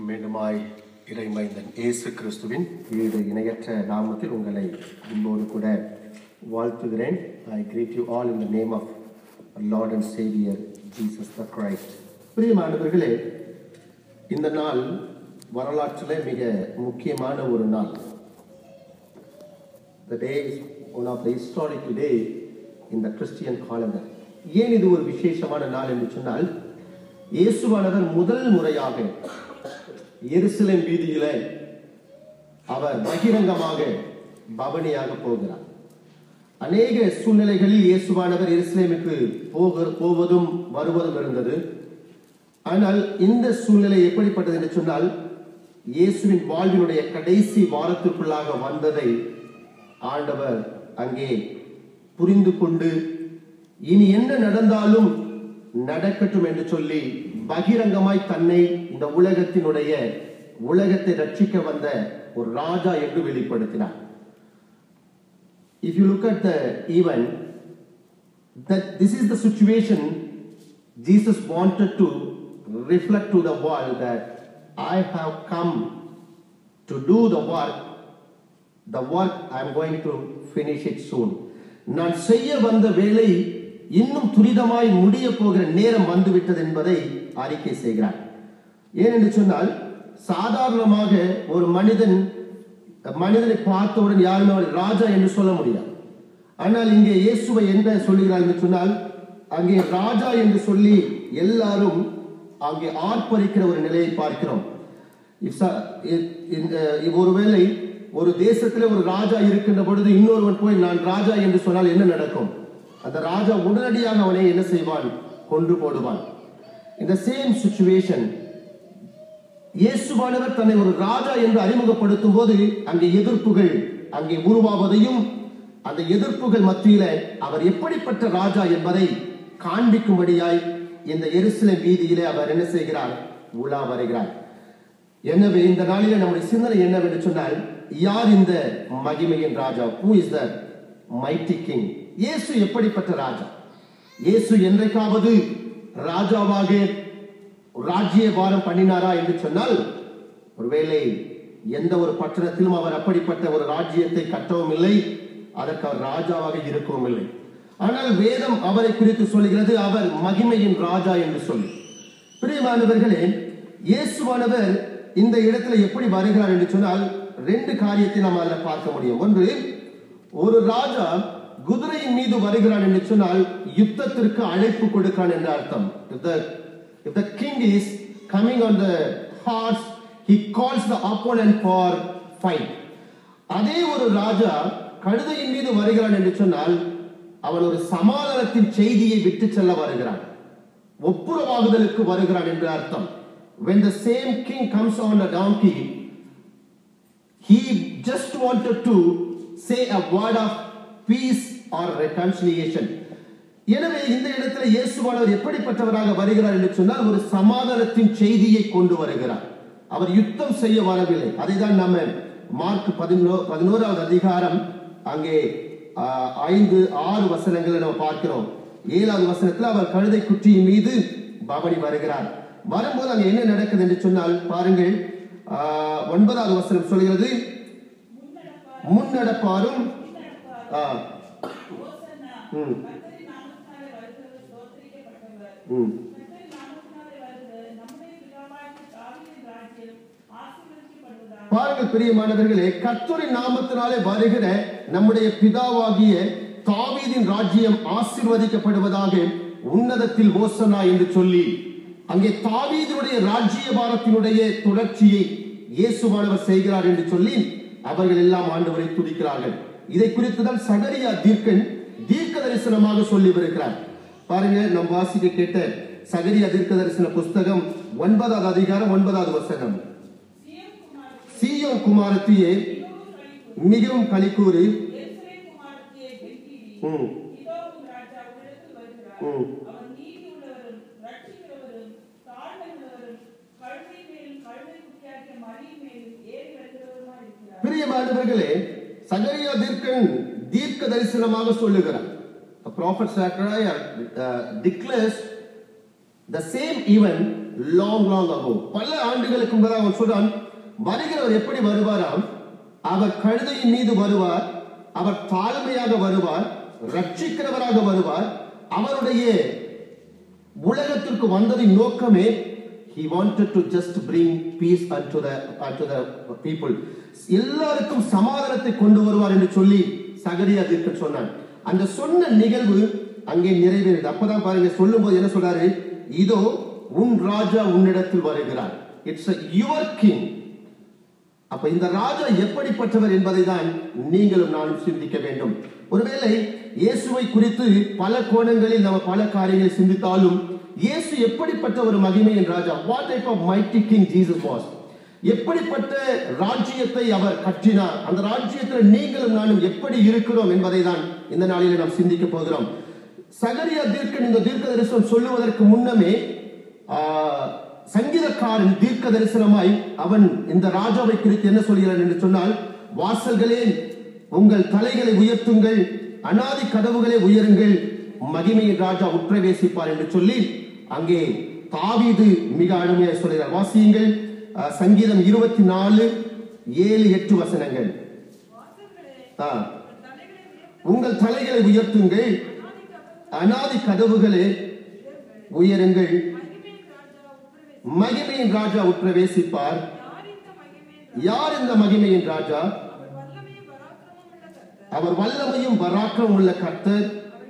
மீண்டுமாய் இறைமைந்தன் இயேசு கிறிஸ்துவின் ஈடு இணையற்ற நாமத்தில் உங்களை அன்போடு கூட வாழ்த்துகிறேன் I greet you all in the name of lord and saviour Jesus the Christ பிரியமானவர்களே இந்த நாள் வரலாற்றிலே மிக முக்கியமான ஒரு நாள் The day is one of the historical day in the Christian calendar. ஏன் இது ஒரு விசேஷமான நாள் என்று சொன்னால் இயேசுவானவர் முதல் முறையாக எருசலேம் வீதியிலே அவர் பகிரங்கமாக பவனியாக போகிறார் அநேக சூழ்நிலைகளில் இயேசுவானவர் எருசலேமுக்கு போக போவதும் வருவதும் இருந்தது ஆனால் இந்த சூழ்நிலை எப்படிப்பட்டது என்று சொன்னால் இயேசுவின் வாழ்வினுடைய கடைசி வாரத்திற்குள்ளாக வந்ததை ஆண்டவர் அங்கே புரிந்து கொண்டு இனி என்ன நடந்தாலும் நடக்கட்டும் என்று சொல்லி பகிரங்கமாய் தன்னை இந்த உலகத்தினுடைய உலகத்தை ரட்சிக்க வந்த ஒரு ராஜா என்று வெளிப்படுத்தினார் If you look at the event, that this is the situation Jesus wanted to reflect to the world that I have come to do the work the work I am going to finish it soon. நான் செய்ய வந்த வேலை இன்னும் துரிதமாய் முடிய போகிற நேரம் வந்துவிட்டது என்பதை அறிக்கை செய்கிறார் ஏனென்று சொன்னால் சாதாரணமாக ஒரு மனிதன் மனிதனை பார்த்தவுடன் யாருமே அவர் ராஜா என்று சொல்ல முடியாது ஆனால் இங்கே இயேசுவை என்ன சொல்லுகிறார் என்று சொன்னால் அங்கே ராஜா என்று சொல்லி எல்லாரும் அங்கே ஆர்ப்பரிக்கிற ஒரு நிலையை பார்க்கிறோம் If sa- if- in- uh, ஒருவேளை ஒரு தேசத்துல ஒரு ராஜா இருக்கின்ற பொழுது இன்னொருவன் போய் நான் ராஜா என்று சொன்னால் என்ன நடக்கும் அந்த ராஜா உடனடியாக அவனை என்ன செய்வான் கொன்று போடுவான் இந்த சேம் சுச்சுவேஷன் இயேசுவானவர் தன்னை ஒரு ராஜா என்று அறிமுகப்படுத்தும் போது அங்கே எதிர்ப்புகள் அங்கே உருவாவதையும் அந்த எதிர்ப்புகள் மத்தியில அவர் எப்படிப்பட்ட ராஜா என்பதை காண்பிக்கும்படியாய் இந்த எருசலேம் வீதியிலே அவர் என்ன செய்கிறார் உலா வருகிறார் எனவே இந்த நாளிலே நம்முடைய சிந்தனை என்னவென்று சொன்னால் யார் இந்த மகிமையின் ராஜா who is the mighty king இயேசு எப்படிப்பட்ட ராஜா இயேசு என்றைக்காவது ராஜாவாக ராஜ்யபாரம் பண்ணினாரா என்று சொன்னால் ஒருவேளை எந்த ஒரு பட்டணத்திலும் அவர் அப்படிப்பட்ட ஒரு ராஜ்யத்தை கட்டவும் இல்லை அதற்கு அவர் ராஜாவாக இருக்கவும் இல்லை ஆனால் வேதம் அவரை குறித்து சொல்கிறது அவர் மகிமையின் ராஜா என்று சொல்லி பிரியமானவர்களே இயேசுவானவர் இந்த இடத்துல எப்படி வருகிறார் என்று சொன்னால் ரெண்டு காரியத்தை நாம் அதில் பார்க்க முடியும் ஒன்று ஒரு ராஜா குதிரையின் மீது வருகிறான் என்று சொன்னால் யுத்தத்திற்கு அழைப்பு கொடுக்கான் என்ற அர்த்தம் if the if the king is coming on the horse he calls the opponent for fight அதே ஒரு ராஜா கழுதையின் மீது வருகிறான் என்று சொன்னால் அவன் ஒரு சமாதானத்தின் செய்தியை விட்டு செல்ல வருகிறான் ஒப்புரவாகுதலுக்கு வருகிறான் என்று அர்த்தம் when the same king comes on a donkey he just wanted to say a word of peace or reconciliation எனவே இந்த இடத்துல இயேசுவானவர் எப்படிப்பட்டவராக வருகிறார் என்று சொன்னால் ஒரு சமாதானத்தின் செய்தியை கொண்டு வருகிறார் அவர் யுத்தம் செய்ய வரவில்லை அதை தான் நம்ம மார்க் பதினோ பதினோராவது அதிகாரம் அங்கே ஆஹ், ஐந்து ஆறு வசனங்களை நம்ம பார்க்கிறோம் ஏழாவது வசனத்தில் அவர் கழுதை குட்டியின் மீது பவனி வருகிறார் வரும்போது அங்க என்ன நடக்குது என்று சொன்னால் பாருங்கள் ஆஹ், ஒன்பதாவது வசனம் சொல்கிறது முன்னடப்பாரும் ஆஹ், ம், ம். பாருங்கள் பிரியமானவர்களே கர்த்தரின் நாமத்தினாலே வருகிற நம்முடைய பிதாவாகிய தாவீதின் ராஜ்யம் ஆசீர்வதிக்கப்படுவதாக உன்னதத்தில் ஓசனா என்று சொல்லி அங்கே தாவீதினுடைய ராஜ்யபாரத்தினுடைய தொடர்ச்சியை இயேசுவானவர் செய்கிறார் என்று சொல்லி அவர்கள் எல்லாம் ஆண்டவரை துதிக்கிறார்கள் இதை குறித்து தான் சகரியா தீர்க்கன் தீர்க்க தரிசனமாக சொல்லி வருகிறார் பாருங்க நம் வாசிக்க கேட்ட சகரியா தீர்க்க தரிசன புஸ்தகம் ஒன்பதாவது அதிகாரம் ஒன்பதாவது வசனம் சீயோன் குமாரத்தியே மிகவும் களிக்கூறி ம், ம். பிரியமானவர்களே சகரியா தீர்க்கன் தீர்க்க தரிசனமாக சொல்லுகிறார் The prophet Zechariah uh, declares the same event long long ago பல ஆண்டுகளுக்கு முன்பதாக அவன் சொல்றான் வருகிறவர் எப்படி வருவாராம் அவர் கழுதையின் மீது வருவார் அவர் தாழ்மையாக வருவார் ரட்சிக்கிறவராக வருவார் அவருடைய உலகத்திற்கு வந்ததின் நோக்கமே he wanted to just bring peace unto the unto the people எல்லாருக்கும் சமாதானத்தை கொண்டு வருவார் என்று சொல்லி சகரியா தீர்க்கன் சொன்னான் அந்த சொன்ன நிகழ்வு அங்கே நிறைவேறியது அப்பதான் பாருங்க சொல்லும்போது என்ன சொல்றாரு இதோ உன் ராஜா உன்னிடத்தில் வருகிறார் இட்ஸ் யுவர் கிங் அப்ப இந்த ராஜா எப்படிப்பட்டவர் என்பதை தான் நீங்களும் நானும் சிந்திக்க வேண்டும் ஒருவேளை இயேசுவை குறித்து பல கோணங்களில் நம்ம பல காரியங்களை சிந்தித்தாலும் இயேசு எப்படிப்பட்ட ஒரு மகிமையின் ராஜா what type of mighty king Jesus was எப்படிப்பட்ட ராஜ்யத்தை அவர் கற்றினார் அந்த ராஜ்யத்தில் நீங்களும் நானும் எப்படி இருக்கிறோம் என்பதை தான் இந்த நாளிலே நாம் சிந்திக்க போகிறோம் சகரியா தீர்க்கன் இந்த தீர்க்க தரிசனம் சொல்லுவதற்கு முன்னமே ஆஹ், சங்கீதக்காரன் தீர்க்க தரிசனமாய் அவன் இந்த ராஜாவை குறித்து என்ன சொல்கிறான் என்று சொன்னால் வாசல்களே உங்கள் தலைகளை உயர்த்துங்கள் அனாதி கதவுகளை உயருங்கள் மகிமையின் ராஜா உற்றவேசிப்பார் என்று சொல்லி அங்கே தாவீது மிக அருமையாக சொல்கிறார் வாசியுங்கள் ஆஹ், சங்கீதம் இருபத்தி நாலு ஏழு எட்டு வசனங்கள் ஆ. உங்கள் தலைகளை உயர்த்துங்கள் அனாதி கதவுகளே உயருங்கள் மகிமையின் ராஜா உற்றவேசிப்பார் யார் இந்த மகிமையின் ராஜா அவர் வல்லமையும் பராக்கிரமும் உள்ள கர்த்தர்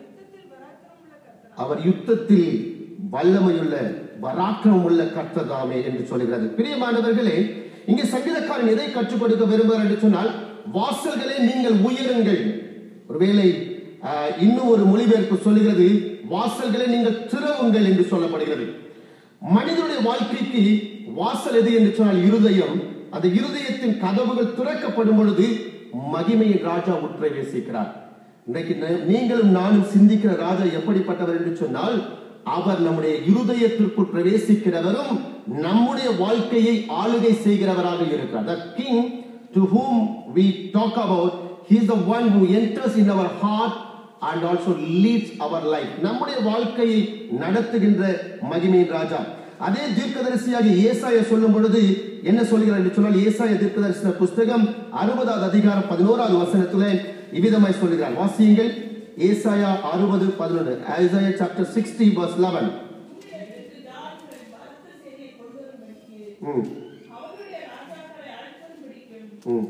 அவர் யுத்தத்தில் வல்லமையுள்ள பராக்கிரமம் உள்ள கர்த்தர் தாமே என்று சொல்கிறது பிரியமானவர்களே இங்கே சங்கீதக்காரன் எதை கற்றுக் கொடுக்க விரும்புகிறார் என்று சொன்னால் வாசல்களே நீங்கள் உயருங்கள் ஒருவேளை ஆஹ், இன்னும் ஒரு மொழிபெயர்ப்பு சொல்லுகிறது வாசல்களை நீங்கள் திறவுங்கள் என்று சொல்லப்படுகிறது மனிதனுடைய வாழ்க்கைக்கு வாசல் எது என்று சொன்னால் இருதயம் அந்த இருதயத்தின் கதவுகள் திறக்கப்படும் பொழுது மகிமையின் ராஜா உற்றை வீசிக்கிறார் இன்றைக்கு ந- நீங்களும் நானும் சிந்திக்கிற ராஜா எப்படிப்பட்டவர் என்று சொன்னால் அவர் நம்முடைய இருதயத்திற்குள் பிரவேசிக்கிறவரும் நம்முடைய வாழ்க்கையை ஆளுகை செய்கிறவராக இருக்கிறார் the king to whom we talk about he is the one who enters in our heart and also leads our life நம்முடைய வாழ்க்கையை நடத்துகின்ற மகிமையின் ராஜா அதே தீர்க்கதரிசியாக ஏசாயா சொல்லும் பொழுது என்ன சொல்கிறார் என்று சொன்னால் ஏசாய தீர்க்கதரிசன புஸ்தகம் அறுபதாவது அதிகாரம் பதினோராவது வசனத்துல இவ்விதமாய் சொல்கிறார் வாசியுங்கள் ஏசாயா அறுபது பதினொன்று Isaiah chapter sixty verse eleven hmm hmm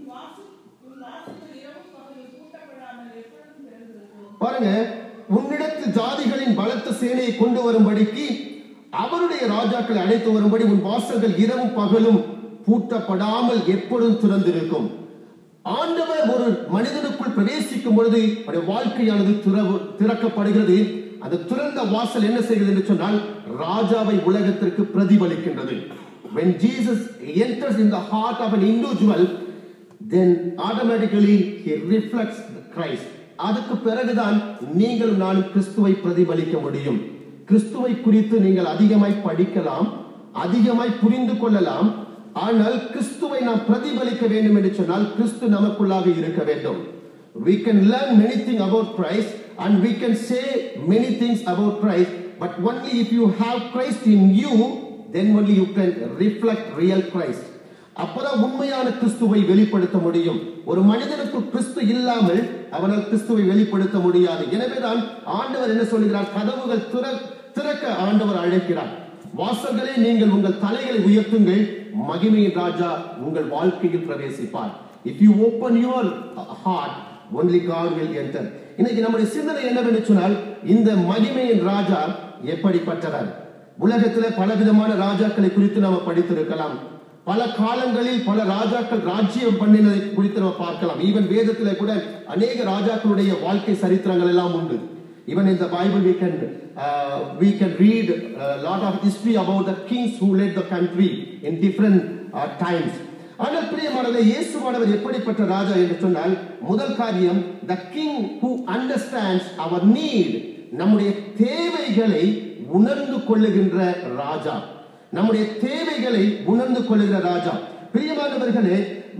பாருங்க உன்னிடத்து ஜாதிகளின் பலத்த சேனையை கொண்டு வரும்படிக்கு அவருடைய ராஜாக்களை அழைத்து வரும்படி உன் வாசல்கள் இரவும் பகலும் பூட்டப்படாமல் எப்பொழுதும் திறந்திருக்கும் ஆண்டவர் ஒரு மனிதனுக்குள் பிரவேசிக்கும் பொழுது அவருடைய வாழ்க்கையானது திறவு திறக்கப்படுகிறது அந்த திறந்த வாசல் என்ன செய்கிறது என்று சொன்னால் ராஜாவை உலகத்திற்கு பிரதிபலிக்கின்றது when jesus enters in the heart of an individual then automatically he reflects Christ அதுக்கு பிறகுதான் நீங்களும் நானும் கிறிஸ்துவை பிரதிபலிக்க முடியும் கிறிஸ்துவை குறித்து நீங்கள் அதிகமாய் படிக்கலாம் அதிகமாய் புரிந்து கொள்ளலாம் ஆனால் கிறிஸ்துவை நாம் பிரதிபலிக்க வேண்டும் என்று சொன்னால் கிறிஸ்து நமக்குள்ளாக இருக்க வேண்டும் we can learn many things about Christ and we can say many things about Christ but only if you have Christ in you then only you can reflect real Christ அப்பதான் உண்மையான கிறிஸ்துவை வெளிப்படுத்த முடியும் ஒரு மனிதனுக்கு கிறிஸ்து இல்லாமல் அவனால் கிறிஸ்துவை வெளிப்படுத்த முடியாது எனவேதான் ஆண்டவர் என்ன சொல்கிறார் கதவுகள் திற திறக்க ஆண்டவர் அழைக்கிறார் வாசல்களே நீங்கள் உங்கள் தலைகளை உயர்த்துங்கள் மகிமையின் ராஜா உங்கள் வாழ்க்கையில் பிரவேசிப்பார் if you open your heart only God will enter இன்னைக்கு நம்முடைய சிந்தனை என்னவென்று சொன்னால் இந்த மகிமையின் ராஜா எப்படிப்பட்டவர் உலகத்திலே பலவிதமான ராஜாக்களை குறித்து நாம் படித்திருக்கலாம் பல காலங்களில் பல ராஜாக்கள் ராஜ்யம் பண்ணினதை குறித்து நம்ம பார்க்கலாம் ஈவன் வேதத்திலே கூட அநேக ராஜாக்களுடைய வாழ்க்கை சரித்திரங்கள் எல்லாம் உண்டு even in the bible we can uh, we can read a lot of history about the kings who led the country in different uh, times ஆனால் பிரியமானவர்களே இயேசுவானவர் எப்படிப்பட்ட ராஜா என்று சொன்னால் முதல் காரியம் the king who understands our need நம்முடைய தேவைகளை உணர்ந்து கொள்ளுகின்ற ராஜா நம்முடைய தேவைகளை உணர்ந்து கொள்ளுகிற ராஜா பிரியமானவர்களே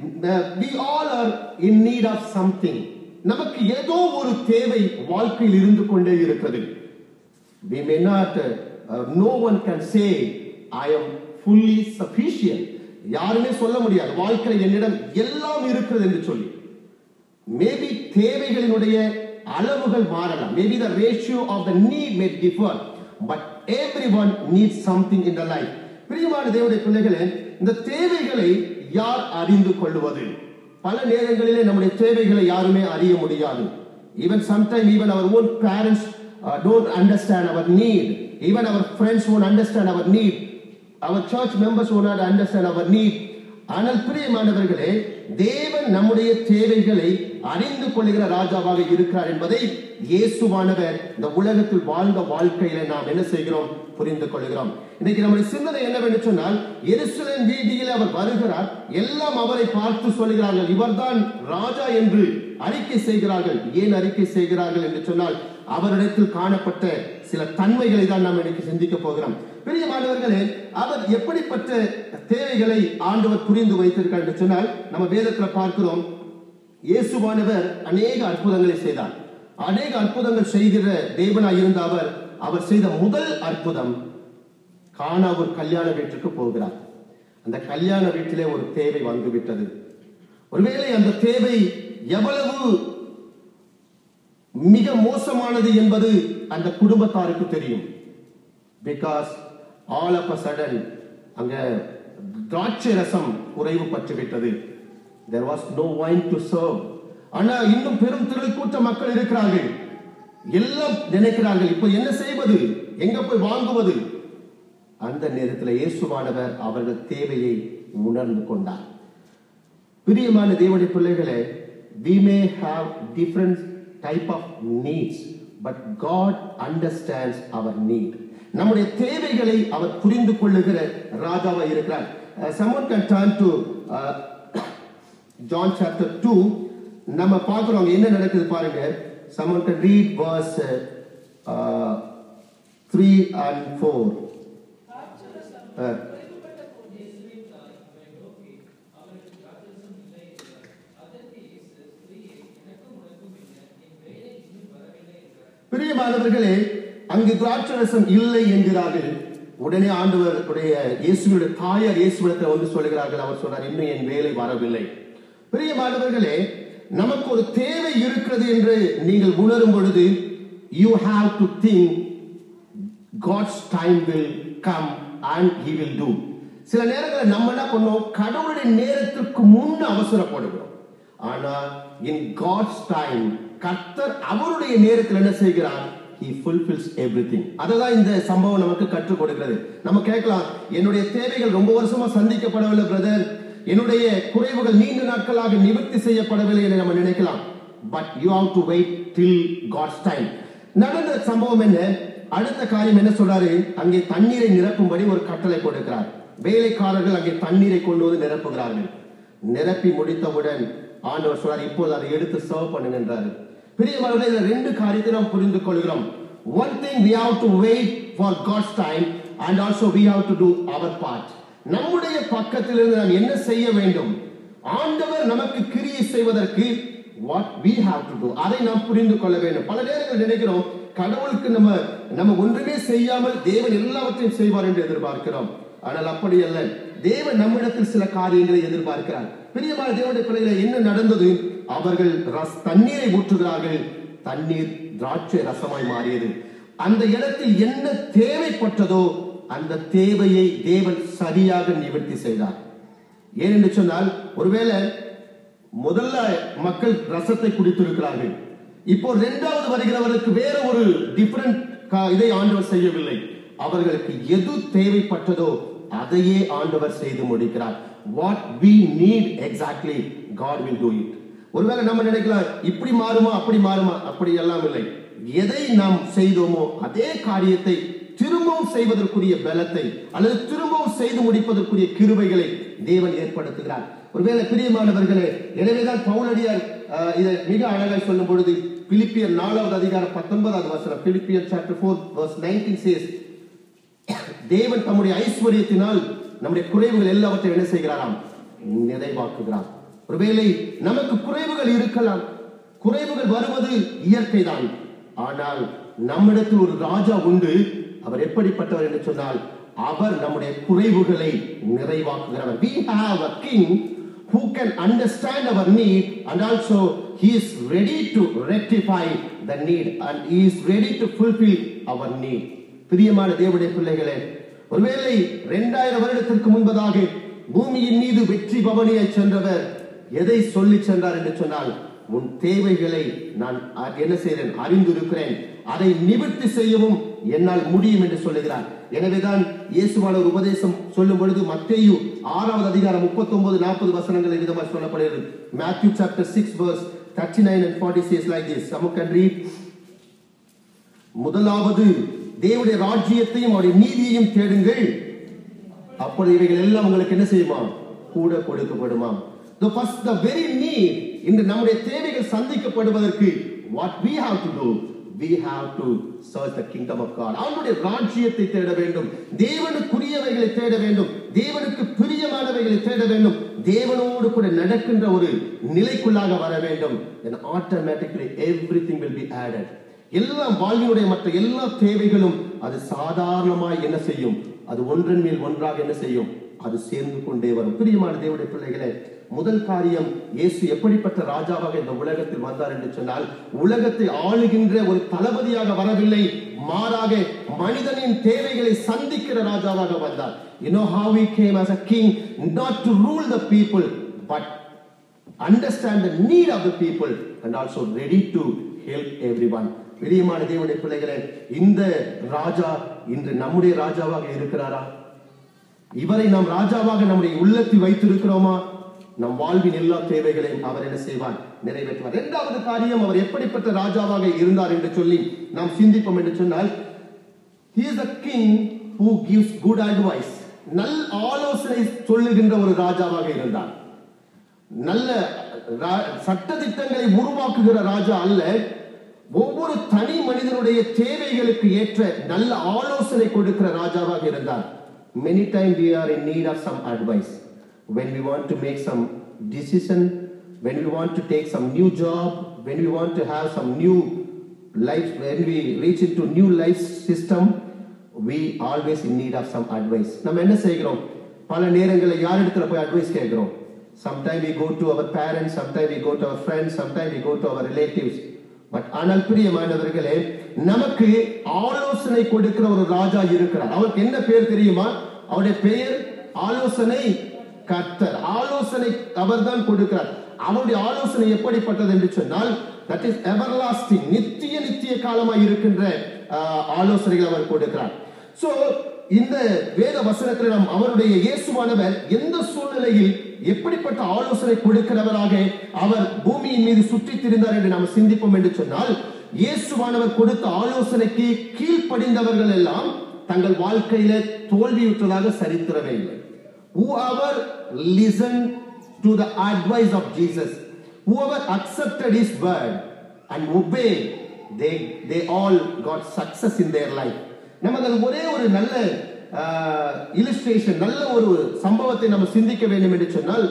we all are in need of something நமக்கு ஏதோ ஒரு தேவை வாழ்க்கையில் இருந்து கொண்டே இருக்கிறது we may not uh, no one can say I am fully sufficient யாருமே சொல்ல முடியாது வாழ்க்கையில் என்னிடம் எல்லாம் இருக்கிறது என்று சொல்லி மேபி தேவைகளினுடைய அளவுகள் மாறலாம் maybe the ratio of the need may differ but every one need something in the life பிரியமான தேவனுடைய பிள்ளைகளே இந்த தேவைகளை யார் அறிந்து கொள்வது பல நேரங்களிலே நம்முடைய தேவைகளை யாருமே அறிய முடியாது even sometime even our own parents don't understand our need even our friends own understand our need our church members will not understand our need ஆனால் பிரியமானவர்களே தேவன் நம்முடைய தேவைகளை அறிந்து கொள்கிற ராஜாவாக இருக்கிறார் என்பதை இயேசுவானவர் இந்த உலகத்தில் வாழ்ந்த வாழ்க்கையில நாம் என்ன செய்கிறோம் புரிந்து கொள்கிறோம் இன்னைக்கு நம்முடைய சிந்தனை என்னவென்று சொன்னால் எருசலேம் வீதியில் அவர் வருகிறார் எல்லாம் அவரை பார்த்து சொல்கிறார்கள் இவர்தான் ராஜா என்று அறிக்கை செய்கிறார்கள் ஏன் அறிக்கை செய்கிறார்கள் என்று சொன்னால் அவரிடத்தில் காணப்பட்ட சில தன்மைகளை தான் நாம் இன்னைக்கு சிந்திக்க போகிறோம் பிரியமானவர்களே அவர் எப்படிப்பட்ட தேவைகளை ஆண்டவர் புரிந்து வைத்திருக்கார் என்று சொன்னால் நம்ம வேதத்துல பார்க்கிறோம் இயேசுவானவர் அநேக அற்புதங்களை செய்தார் அநேக அற்புதங்கள் செய்கிற தேவனாய் இருந்த அவர் அவர் செய்த முதல் அற்புதம் காணா ஒரு கல்யாண வீட்டுக்கு போகிறார் அந்த கல்யாண வீட்டிலே ஒரு தேவை வந்துவிட்டது ஒருவேளை அந்த தேவை எவ்வளவு மிக மோசமானது என்பது அந்த குடும்பத்தாருக்கு தெரியும் because all of a sudden அங்க திராட்சை ரசம் குறைவு பட்டு விட்டது there was no wine to serve ஆனா இன்னும் பெரும் திரள் கூட்ட மக்கள் இருக்கிறார்கள் எல்லாம் நினைக்கிறார்கள் இப்போ என்ன செய்வது எங்க போய் வாங்குவது அந்த நேரத்தில் இயேசுவானவர் அவர்கள் தேவையை உணர்ந்து கொண்டார் பிரியமான தேவனுடைய பிள்ளைகளே we may have different type of needs but god understands our need நம்முடைய தேவைகளை அவர் புரிந்து கொள்ளுகிற ராஜாவாக இருக்கிறார் Uh, someone can turn to uh, John chapter 2 நம்ம பார்க்கிறோம் அங்க என்ன நடக்குது பாருங்க someone can read verse uh, 3 and 4 Uh, பிரியமானவர்களே அங்கு திராட்சரசம் இல்லை என்கிறார்கள் உடனே ஆண்டவருடைய இயேசுடைய தாயார் இயேசுவிடத்தை வந்து சொல்கிறார்கள் அவர் சொன்னார் இன்னும் என் வேலை வரவில்லை பிரியமானவர்களே நமக்கு ஒரு தேவை இருக்கிறது என்று நீங்கள் உணரும் பொழுது you have to think God's time will come and he will do சில நேரங்களில் நம்ம என்ன பண்ணோம் கடவுளுடைய நேரத்திற்கு முன் அவசரப்படுகிறோம் ஆனா இன் காட்ஸ் டைம் கர்த்தர் அவருடைய நேரத்தில் என்ன செய்கிறார் he fulfills everything அதுதான் இந்த சம்பவம் நமக்கு கற்றுக் கொடுக்கிறது நம்ம கேட்கலாம் என்னுடைய தேவைகள் ரொம்ப வருஷமா சந்திக்கப்படவில்லை பிரதர் என்னுடைய குறைவுகள் நீண்ட நாட்களாக நிவர்த்தி செய்யப்படவில்லை என்று நம்ம நினைக்கலாம் but you have to wait till God's time நடந்த சம்பவம் என்ன அடுத்த காரியம் என்ன சொல்றாரு அங்கே தண்ணீரை நிரப்பும்படி ஒரு கட்டளை கொடுக்கிறார் வேலைக்காரர்கள் அங்கே தண்ணீரை கொண்டு வந்து நிரப்புகிறார்கள் நிரப்பி முடித்தவுடன் ஆண்டவர் சொல்றார் இப்போது அதை எடுத்து சர்வ் பண்ணுங்கன்றாரு பிரியமானவர்களே இந்த ரெண்டு காரியத்தை நாம் புரிந்து கொள்கிறோம் one thing we have to wait for God's time and also we have to do our part நம்முடைய பக்கத்திலிருந்து நாம் என்ன செய்ய வேண்டும் ஆண்டவர் நமக்கு கிரியை செய்வதற்கு what we have to do அதை நாம் புரிந்து கொள்ள வேண்டும் பல நேரங்கள் நினைக்கிறோம் கடவுளுக்கு நம்ம நம்ம ஒன்றுமே செய்யாமல் தேவன் எல்லாவற்றையும் செய்வார் என்று எதிர்பார்க்கிறோம் ஆனால் அப்படி அல்ல தேவன் நம்மிடத்தில் சில காரியங்களை எதிர்பார்க்கிறார் பிரியமான தேவனுடைய பிள்ளைகளை என்ன நடந்தது அவர்கள் ரஸ் தண்ணீரை ஊற்றுகிறார்கள் தண்ணீர் திராட்சை ரசமாய் மாறியது அந்த இடத்தில் என்ன தேவைப்பட்டதோ அந்த தேவையை தேவன் சரியாக நிவர்த்தி செய்தார் ஏனென்று சொன்னால் ஒருவேளை முதல்ல மக்கள் ரசத்தை குடித்திருக்கிறார்கள் இப்போ இரண்டாவது வருகிறவருக்கு வேற ஒரு டிஃபரண்ட் இதை ஆண்டவர் செய்யவில்லை அவர்களுக்கு எது தேவைப்பட்டதோ அதையே ஆண்டவர் செய்து முடிக்கிறார் what we need exactly God will do it ஒருவேளை நம்ம நினைக்கலாம் இப்படி மாறுமா அப்படி மாறுமா அப்படி எல்லாம் இல்லை எதை நாம் செய்தோமோ அதே காரியத்தை திரும்பவும் செய்வதற்குரிய பலத்தை அல்லது திரும்பவும் செய்து முடிப்பதற்குரிய கிருபைகளை தேவன் ஏற்படுத்துகிறார் ஒருவேளை பிரியமானவர்களே எனவேதான் பவுலடியார் அஹ், இதை மிக அழகாய் சொல்லும் பொழுது பிலிப்பியர் நாலாவது அதிகாரம் பத்தொன்பதாவது வசனம் பிலிப்பியர் chapter four verse nineteen says தேவன் தம்முடைய ஐஸ்வர்யத்தினால் நம்முடைய குறைவுகள் எல்லாவற்றையும் என்ன செய்கிறாராம் நிறைவாக்குகிறார் ஒருவேளை நமக்கு குறைவுகள் இருக்கலாம் குறைவுகள் வருவது இயற்கைதான் ஆனால் நம்மிடத்தில் ஒரு ராஜா உண்டு அவர் எப்படிப்பட்டவர் என்று சொன்னால் அவர் நம்முடைய குறைவுகளை நிறைவாக்குகிறவர் we have a king who can understand our need and also he is ready to rectify the need and he is ready to fulfill our need பிரியமான தேவனுடைய பிள்ளைகளே ஒருவேளை இரண்டாயிரம் வருடத்திற்கு முன்பதாக பூமியின் மீது வெற்றி பவனியை சென்றவர் எதை சொல்லி சென்றார் என்று சொன்னால் உன் தேவைகளை நான் அ- என்ன செய்கிறேன் அறிந்திருக்கிறேன் அதை நிவர்த்தி செய்யவும் என்னால் முடியும் என்று சொல்லுகிறார் எனவேதான் இயேசுவான ஒரு உபதேசம் சொல்லும் பொழுது மத்தேயு ஆறாவது அதிகாரம் 39 நாற்பது வசனங்கள் விதமாக சொல்லப்படுகிறது Matthew chapter six verse 39 nine and forty says like this some can read முதலாவது தேவனுடைய ராஜ்யத்தையும் அவருடைய நீதியையும் தேடுங்கள் அப்பொழுது இவைகள் எல்லாம் உங்களுக்கு என்ன செய்யுமா கூட கொடுக்கப்படுமா the first the very need இன்று நம்முடைய தேவைகள் சந்திக்கப்படுவதற்கு what we have to do we have to search the kingdom of god அவனுடைய ராஜ்யத்தை தேட வேண்டும் தேவனுக்குரியவைகளை தேட வேண்டும் தேவனுக்கு பிரியமானவைகளை தேட வேண்டும் தேவனோடு கூட நடக்கின்ற ஒரு நிலைக்குள்ளாக வர வேண்டும் then automatically everything will be added எல்லா வாழ்வினுடைய மற்ற எல்லா தேவைகளும் அது சாதாரணமாய் என்ன செய்யும் அது ஒன்றன் மேல் ஒன்றாக என்ன செய்யும் அது சேர்ந்து கொண்டே வரும் பிரியமான தேவனுடைய பிள்ளைகளே முதல் காரியம் இயேசு எப்படிப்பட்ட ராஜாவாக இந்த உலகத்தில் வந்தார் என்று சொன்னால் உலகத்தை ஆளுகின்ற ஒரு தளபதியாக வரவில்லை மாறாக மனிதனின் தேவைகளை சந்திக்கிற ராஜாவாக வந்தார் you know how he came as a king not to rule the people but understand the need of the people and also ready to help everyone பிரியமான தேவனுடைய பிள்ளைகளே இந்த ராஜா இன்று நம்முடைய ராஜாவாக இருக்கிறாரா இவரை நாம் ராஜாவாக நம்முடைய உள்ளத்தில் வைத்திருக்கிறோமா நம் வாழ்வின் எல்லா தேவைகளையும் அவர் என்ன செய்வார் நிறைவேற்றுவார் இரண்டாவது காரியம் அவர் எப்படிப்பட்ட ராஜாவாக இருந்தார் என்று சொல்லி நாம் சிந்திப்போம் என்று சொன்னால் he is a king who gives good advice நல் ஆலோசனை சொல்லுகின்ற ஒரு ராஜாவாக இருந்தார் நல்ல ரா- சட்டதிட்டங்களை உருவாக்குகிற ராஜா அல்ல ஒவ்வொரு தனி மனிதனுடைய தேவைகளுக்கு ஏற்ற நல்ல ஆலோசனை கொடுக்கிற ராஜாவாக இருந்தார் many time we are in need of some advice when we want to make some decision when we want to take some new job when we want to have some new life when we reach into new life system we always in need of some advice நம்ம என்ன செய்கிறோம் பல நேரங்களில் யாரிடத்துல போய் advice கேட்கிறோம் sometime we go to our parents sometime we go to our friends sometime we go to our relatives but ஆனால் பிரியமானவர்களே நமக்கு ஆலோசனை கொடுக்கிற ஒரு ராஜா இருக்கிறார் அவருக்கு என்ன பேர் தெரியுமா அவருடைய பெயர் ஆலோசனை கர்த்தர் ஆலோசனை அவர்தான் கொடுக்கிறார் அவருடைய ஆலோசனை எப்படிப்பட்டது என்று சொன்னால் தட் இஸ் எவர்லாஸ்டிங் நித்திய நித்திய காலமாய் இருக்கின்ற ஆஹ், ஆலோசனைகள் அவர் கொடுக்கிறார் சோ இந்த வேத வசனத்தில் நாம் அவருடைய இயேசுவானவர் எந்த சூழ்நிலையில் எப்படிப்பட்ட ஆலோசனை கொடுக்கிறவராக அவர் பூமியின் மீது சுற்றித் திரிந்தார் என்று நாம் சிந்திப்போம் என்று சொன்னால் இயேசுவானவர் கொடுத்த ஆலோசனைக்கு கீழ்ப்படிந்தவர்கள் எல்லாம் தங்கள் வாழ்க்கையில தோல்வியுற்றதாக சரித்திரமே இல்லை whoever listened to the advice of Jesus whoever accepted his word and obeyed they they all got success in their life நமக்கு அது ஒரே ஒரு நல்ல இலிஸ்ட்ரேஷன் நல்ல ஒரு சம்பவத்தை நம்ம சிந்திக்க வேண்டும் என்று சொன்னால்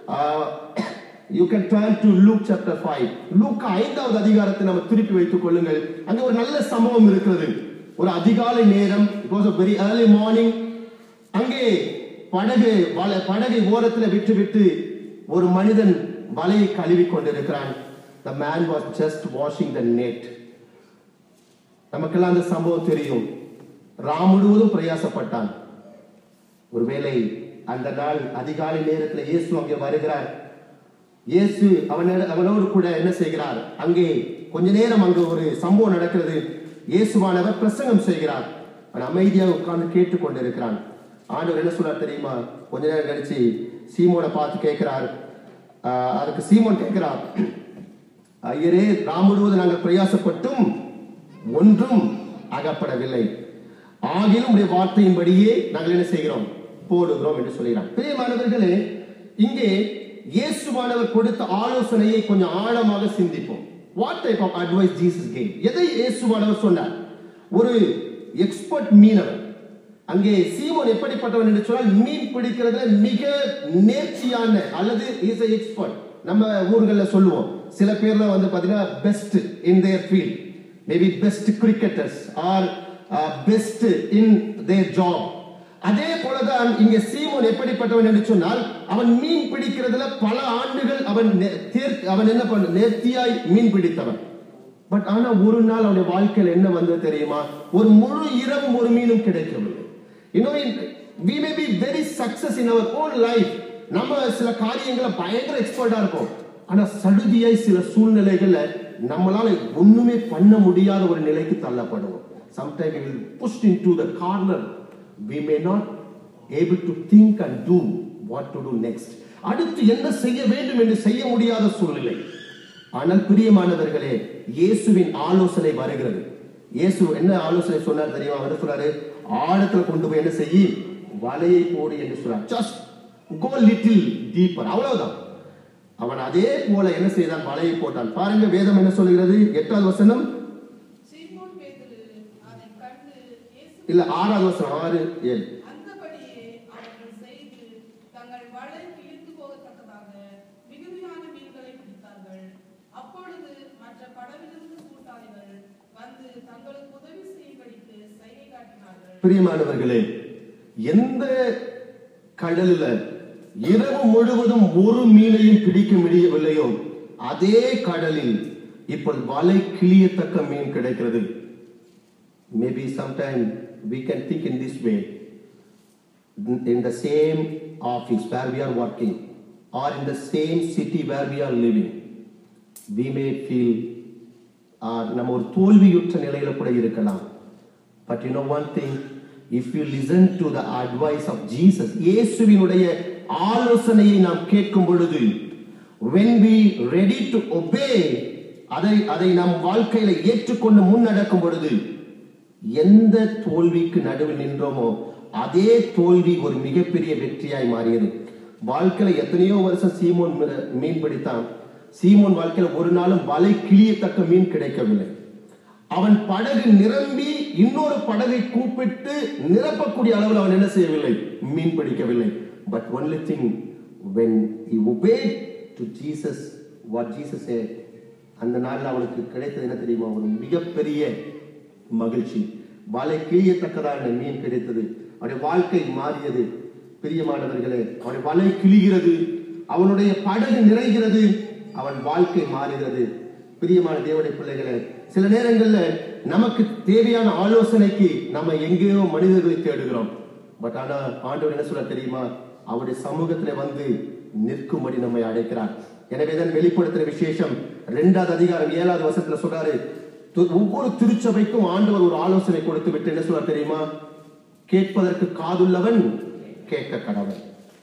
you can turn to Luke chapter five Luke ஐந்தாவது அதிகாரத்தை நம்ம திருப்பி வைத்துக் கொள்ளுங்கள் அங்க ஒரு நல்ல சம்பவம் இருக்கிறது ஒரு அதிகாலை நேரம் it was a very early morning அங்கே படகு வலை படகை ஓரத்தில் விட்டு விட்டு ஒரு மனிதன் வலையை கழுவி கொண்டிருக்கிறான் the man was just washing the net நமக்கெல்லாம் அந்த சம்பவம் தெரியும் ராம் முழுவதும் பிரயாசப்பட்டான் ஒருவேளை அந்த நாள் அதிகாலை நேரத்தில் இயேசு அங்கே வருகிறார் இயேசு அவனோட அவனோடு கூட என்ன செய்கிறார் அங்கே கொஞ்ச நேரம் அங்கு ஒரு சம்பவம் நடக்கிறது இயேசுவானவர் பிரசங்கம் செய்கிறார் அவன் அமைதியாக உட்கார்ந்து கேட்டு கொண்டிருக்கிறான் ஆண்டவர் என்ன சொல்றார் தெரியுமா கொஞ்ச நேரம் கழிச்சு சீமோனை பார்த்து கேட்கிறார் ஆஹ் அதுக்கு சீமோன் கேட்கிறார் ஐயரே ராம் முழுவதும் நாங்கள் பிரயாசப்பட்டும் ஒன்றும் அகப்படவில்லை ஆகிலும் உடைய வார்த்தையின்படியே நாங்கள் என்ன செய்கிறோம் போடுகிறோம் என்று சொல்கிறார் பிரியமானவர்களே இங்கே இயேசுவானவர் கொடுத்த ஆலோசனையை கொஞ்சம் ஆழமாக சிந்திப்போம் what type of advice Jesus came எதை இயேசுவானவர் சொன்னார் ஒரு எக்ஸ்பர்ட் மீனவர் அங்கே சீமோன் எப்படிப்பட்டவன் என்று சொன்னால் மீன் பிடிக்கிறதுல மிக நேர்ச்சியான அல்லது இஸ் எக்ஸ்பர்ட் நம்ம ஊர்களில் சொல்லுவோம் சில பேர்லாம் வந்து பார்த்தீங்கன்னா best in their field maybe best cricketers are best in their job அதே போலதான் இங்க சீமோன் எப்படிப்பட்டவன் என்று சொன்னால் அவன் மீன் பிடிக்கிறதுல பல ஆண்டுகள் அவன் நே- தேர்- அவன் என்ன பண்ண நேர்த்தியாய் மீன் பிடித்தவன் பட் ஆனா ஒரு நாள் அவனுடைய வாழ்க்கையில் என்ன வந்தது தெரியுமா ஒரு முழு இரவும் ஒரு மீனும் கிடைக்கவில்லை இன்னும் we may be very success in our own life நம்ம சில காரியங்களை பயங்கர எக்ஸ்பர்ட்டா இருப்போம் ஆனா சடுதியாய் சில சூழ்நிலைகள்ல நம்மளால ஒண்ணுமே பண்ண முடியாத ஒரு நிலைக்கு தள்ளப்படுவோம் sometime we will pushed into the corner we may not able to think and do what to do next அடுத்து என்ன செய்ய வேண்டும் என்று செய்ய முடியாத சூழ்நிலை ஆனால் பிரியமானவர்களே இயேசுவின் ஆலோசனை வருகிறது இயேசு என்ன ஆலோசனை சொன்னார் தெரியுமா அவர் என்ன சொன்னாரு ஆழத்துல கொண்டு போய் என்ன செய்யி வலையை போடு என்று சொன்னார் ஜஸ்ட் கோ லிட்டில் டீப்பர் அவ்வளவுதான் அவன் அதே போல என்ன செய்தான் வலையை போட்டான் பாருங்க வேதம் என்ன சொல்கிறது எட்டாவது வசனம் சீமோன் பேதுரு அதைக் கண்டு இயேசு இல்ல ஆறாவது வசனம் ஆறு ஏழு அந்தபடியே அவர்கள் செய்து தங்கள் வலை கிழிந்து போகத்தக்கதாக மிகுதியான மீன்களை பிடித்தார்கள் அப்பொழுது மற்ற படவிலிருந்து கூட்டாளிகள் வந்து தங்களுக்கு உதவி செய்யும்படிக்கு சைகை காட்டினார்கள் பிரியமானவர்களே எந்த கடலில் இரவு முழுவதும் ஒரு மீனையும் பிடிக்க முடியவில்லையோ அதே கடலில் இப்போ வலை கிளியத்தக்க மீன் கிடைக்கிறது maybe sometime we can think in this way in the same office where we are working or in the same city where we are living we may feel uh, நம்ம ஒரு தோல்வியுற்ற நிலையில கூட இருக்கலாம் but you know one thing if you listen to the advice of Jesus இயேசுவினுடைய ஆலோசனையை நாம் கேட்கும் பொழுது when we ready to obey அதை அதை நம் வாழ்க்கையில ஏற்றுக்கொண்டு முன்னடக்கும் பொழுது எந்த தோல்விக்கு நடுவில் நின்றோமோ அதே தோல்வி ஒரு மிகப்பெரிய வெற்றியாய் மாறியது வாழ்க்கையில எத்தனையோ வருஷம் சீமோன் மீ- மீன் பிடித்தான் சீமோன் வாழ்க்கையில ஒரு நாளும் வலை கிளியத்தக்க மீன் கிடைக்கவில்லை அவன் படகு நிரம்பி இன்னொரு படகை கூப்பிட்டு நிரப்பக்கூடிய அளவில் அவன் என்ன செய்யவில்லை மீன் பிடிக்கவில்லை but only thing when he obeyed to Jesus what Jesus said அந்த நாள்ல அவனுக்கு கிடைத்தது என்ன தெரியுமா ஒரு மிகப்பெரிய மகிழ்ச்சி வலை கிழியத்தக்கதான மீன் கிடைத்தது அவனுடைய வாழ்க்கை மாறியது பிரியமானவர்களே அவனுடைய வலை கிழிகிறது அவனுடைய படகு நிறைகிறது அவன் வாழ்க்கை மாறுகிறது பிரியமான தேவனுடைய பிள்ளைகளே சில நேரங்கள்ல நமக்கு தேவையான ஆலோசனைக்கு நம்ம எங்கேயோ மனிதர்களை தேடுகிறோம் பட் ஆனா ஆண்டவர் என்ன சொல்ல தெரியுமா அவருடைய சமூகத்துல வந்து நிற்கும்படி நம்மை அழைக்கிறார் எனவே தான் வெளிப்படுத்துற விசேஷம் இரண்டாவது அதிகாரம் ஏழாவது வசத்துல சொல்றாரு து- ஒவ்வொரு திருச்சபைக்கும் ஆண்டவர் ஒரு ஆலோசனை கொடுத்து விட்டு என்ன சொல்றார் தெரியுமா கேட்பதற்கு காதுள்ளவன் கேட்க கடவன்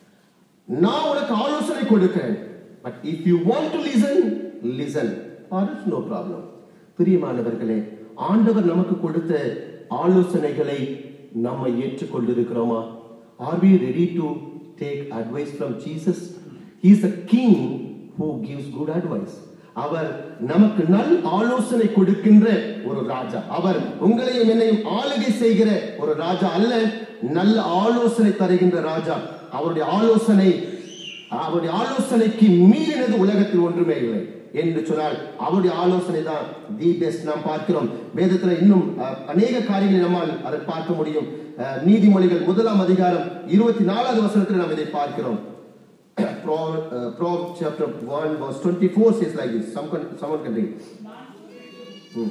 நான் உனக்கு ஆலோசனை கொடுக்கிறேன் but if you want to listen listen or is no problem பிரியமானவர்களே ஆண்டவர் நமக்கு கொடுத்த ஆலோசனைகளை நம்ம ஏற்றுக்கொண்டிருக்கிறோமா are we ready to take advice from Jesus is a king who gives good advice அவர் நமக்கு நல் ஆலோசனை கொடுக்கின்ற ஒரு ராஜா அவர் உங்களையும் என்னையும் ஆளுகை செய்கிற ஒரு ராஜா அல்ல நல்ல ஆலோசனை தருகின்ற ராஜா அவருடைய ஆலோசனை அவருடைய ஆலோசனைக்கு மீறினது உலகத்தில் ஒன்றுமே இல்லை என்று சொன்னால் அவருடைய ஆலோசனை தான் தி பெஸ்ட் நாம் பார்க்கிறோம் வேதத்துல இன்னும் அஹ், அநேக காரியங்களை நம்மால் அதை பார்க்க முடியும் அஹ், நீதிமொழிகள் முதலாம் அதிகாரம் இருபத்தி நாலாவது வசனத்தில் நாம் இதை பார்க்கிறோம் Proverbs uh, Proverbs chapter 1 verse 24 says like this. Some can, someone can read. Hmm.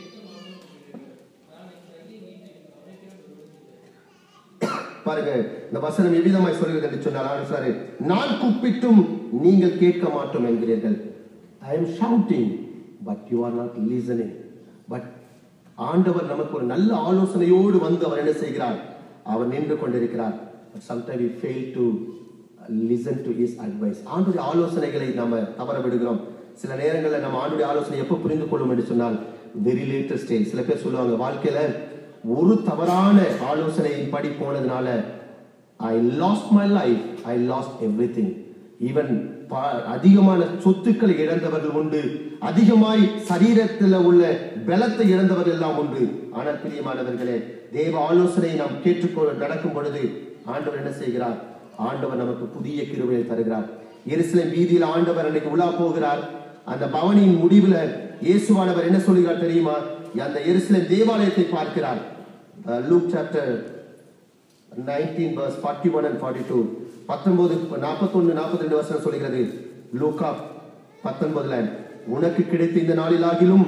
பாருங்க இந்த வசனம் எவ்விதமாய் சொல்கிறது என்று சொன்னால் ஆண்டு சாரு நான் கூப்பிட்டும் நீங்கள் கேட்க மாட்டோம் என்கிறீர்கள் I am shouting but you are not listening but ஆண்டவர் நமக்கு ஒரு நல்ல ஆலோசனையோடு வந்து அவர் என்ன செய்கிறார் அவர் நின்று கொண்டிருக்கிறார் but sometime we fail to listen to his advice ஆண்டுடைய ஆலோசனைகளை நாம தவற விடுகிறோம் சில நேரங்களில் நம்ம ஆண்டுடைய ஆலோசனை எப்போ புரிந்து கொள்ளும் என்று சொன்னால் வெரி லேட்டஸ்ட் ஸ்டேஜ் சில பேர் சொல்லுவாங்க வாழ்க்கையில ஒரு தவறான ஆலோசனையின் படி போனதுனால I lost my life I lost everything even அதிகமான சொத்துக்களை இழந்தவர்கள் உண்டு அதிகமாய் சரீரத்தில் உள்ள பலத்தை இழந்தவர்கள் எல்லாம் உண்டு ஆனால் பிரியமானவர்களே தேவ ஆலோசனையை நாம் கேட்டுக்கொள்ள நடக்கும் பொழுது ஆண்டவர் என்ன செய்கிறார் ஆண்டவர் நமக்கு புதிய கிருபையை தருகிறார் எருசலேம் வீதியில் ஆண்டவர் அன்னைக்கு உலா போகிறார் அந்த பவனின் முடிவுல இயேசுவானவர் என்ன சொல்கிறார் தெரியுமா அந்த எருசலேம் தேவாலயத்தை பார்க்கிறார் Luke chapter nineteen verse 41 and 42 பத்தொன்பது நாற்பத்தொன்னு நாற்பத்தி ரெண்டு வருஷம் சொல்கிறது லூக்கா பத்தொன்பதுல உனக்கு கிடைத்த இந்த நாளிலாகிலும்